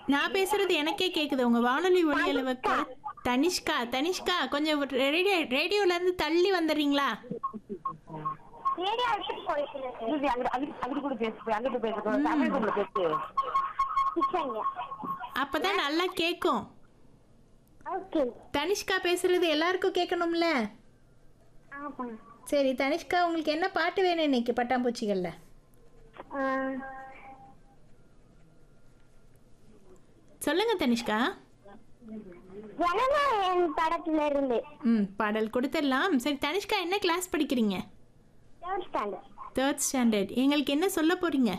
நான் பேசுறது எனக்கே கேக்குது உங்க வானொலி ஒலி அளவு குறை- தனிஷ்கா தனிஷ்கா கொஞ்சம் ரேடியோ ரேடியோல இருந்து தள்ளி வந்துடுறீங்களா ரேடியோ எடுத்துட்டு போயிட்டு இது அங்கிட்டு அங்கிட்டு அங்கிட்டு கூட பேசு அங்கிட்டு பேசு தமிழ் கூட பேசு கிச்சன்யா அப்பதான் நல்லா கேக்கும் ஓகே தனிஷ்கா பேசுறது எல்லாருக்கும் கேட்கணும்ல ஆமா சரி தனிஷ்கா உங்களுக்கு என்ன பாட்டு வேணும் இன்னைக்கு பட்டாம்பூச்சிகள்ல சொல்லுங்க தனிஷ்கா ஜனநாயகன் படத்துல இருந்து ம் பாடல் கொடுத்துடலாம் சரி தனிஷ்கா என்ன கிளாஸ் படிக்கிறீங்க தேர்ட் ஸ்டாண்டர்ட் தேர்ட் ஸ்டாண்டர்ட் எங்களுக்கு என்ன சொல்ல போறீங்க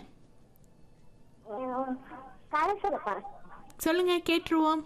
கதை சொல்லப்போறேன் சொல்லுங்க கேட்டுருவோம்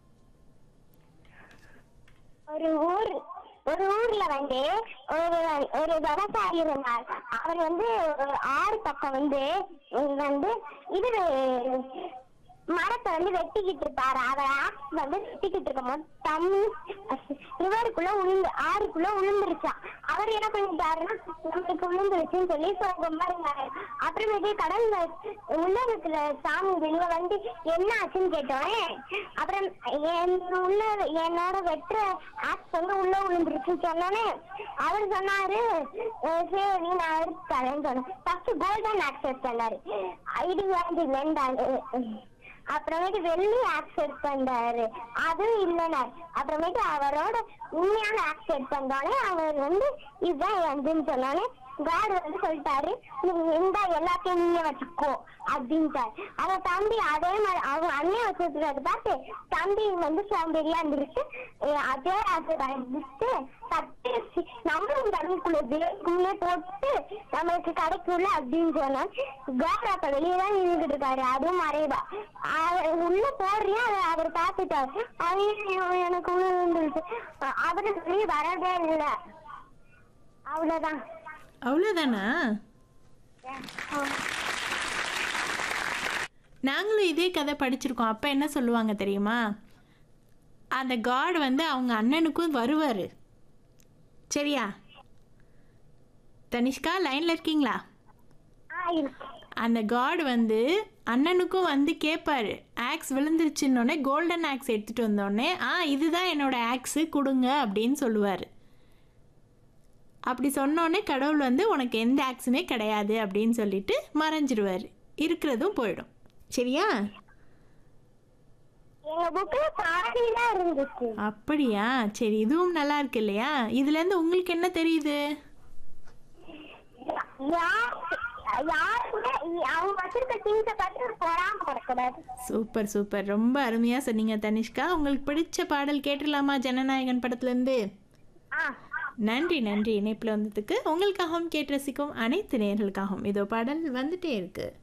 ஒரு ஊர் ஒரு ஊர்ல வந்து ஒரு ஒரு விவசாயி இருந்தார் அவர் வந்து ஒரு ஆறு பக்கம் வந்து வந்து இது மரத்தை வந்து வெட்டிக்கிட்டு இருப்பாரு அவர் ஆக்ஸ் வந்து வெட்டிக்கிட்டு இருக்கும் போது தண்ணி ரிவருக்குள்ள உளுந்து ஆறுக்குள்ள உளுந்துருச்சான் அவர் என்ன பண்ணிட்டாருன்னா நம்மளுக்கு உளுந்துருச்சுன்னு சொல்லி சோகமா இருந்தாரு அப்புறமேட்டு கடல்ல உள்ள இருக்கிற சாமி வெளிய வந்து என்ன ஆச்சுன்னு கேட்டோன்னே அப்புறம் என் உள்ள என்னோட வெட்டுற ஆக்ஸ் வந்து உள்ள விழுந்துருச்சுன்னு சொன்னோன்னே அவர் சொன்னாரு "அஹ் சரி நான் எடுத்துறேன்னு சொன்னேன் ஃபர்ஸ்ட் கோல்டன் ஆக்ஸ் எடுத்தாரு இது வந்து வேண்டாரு அப்புறமேட்டு வெள்ளி ஆக்செப்ட் பண்ணாரு அதுவும் இல்லைனார் அப்புறமேட்டு அவரோட உண்மையான ஆக்செப்ட் பண்ணோடனே அவர் வந்து இதுதான் வந்துன்னு சொன்னோடனே காட் வந்து சொல்லிட்டாரு நீ இந்த எல்லாத்தையும் நீங்க வச்சுக்கோ அப்படின்ட்டாரு அவ தம்பி அதே மாதிரி அவங்க அண்ணன் வச்சிருக்கிறத பார்த்து தம்பி வந்து சோம்பேறியா இருந்துருக்கு அஹ் அதே அதை வந்துட்டு தட்டு வச்சு நம்மளும் தண்ணிக்குள்ள வேக்குள்ளே போட்டு நம்மளுக்கு கிடைக்கும்ல அப்படின்னு சொன்னா காட் அப்ப வெளியே தான் நின்றுட்டு இருக்காரு அதுவும் மறைவா அவர் உள்ள போடுறியா அதை அவர் பார்த்துட்டாரு ஐயோ எனக்கு உள்ள விழுந்துருச்சு அவரு வெளியே வரவே இல்லை அவ்வளவுதான் அவ்வளோதானா நாங்களும் இதே கதை படிச்சிருக்கோம் அப்போ என்ன சொல்லுவாங்க தெரியுமா அந்த காட் வந்து அவங்க அண்ணனுக்கும் வருவார் சரியா தனிஷ்கா லைனில் இருக்கீங்களா ஆ இருக்கு அந்த காட் வந்து அண்ணனுக்கும் வந்து கேட்பாரு ஆக்ஸ் விழுந்துருச்சுன்னொடனே கோல்டன் ஆக்ஸ் எடுத்துகிட்டு வந்தோடனே ஆ இதுதான் என்னோட ஆக்ஸு கொடுங்க அப்படின்னு சொல்லுவார் அப்படி சொன்னோடனே கடவுள் வந்து உனக்கு எந்த ஆக்ஸுமே கிடையாது அப்படின்னு சொல்லிட்டு மறைஞ்சிருவார் இருக்கிறதும் போயிடும் சரியா எங்க புக்ல பாடிலாம் இருந்துச்சு அப்படியா சரி இதுவும் நல்லா இருக்கு இல்லையா இதுலேருந்து உங்களுக்கு என்ன தெரியுது யார் யாருக்குமே அவங்க வச்சிருக்க திங்ஸை பார்த்து பொறாம படக்கூடாது சூப்பர் சூப்பர் ரொம்ப அருமையாக சொன்னீங்க தனிஷ்கா உங்களுக்கு பிடிச்ச பாடல் கேட்டுடலாமா ஜனநாயகன் படத்துலேருந்து ஆ நன்றி நன்றி இணைப்பில் வந்ததுக்கு உங்களுக்காகவும் கேட்டு ரசிக்கும் அனைத்து நேர்களுக்காகவும் இதோ பாடல் வந்துட்டே இருக்கு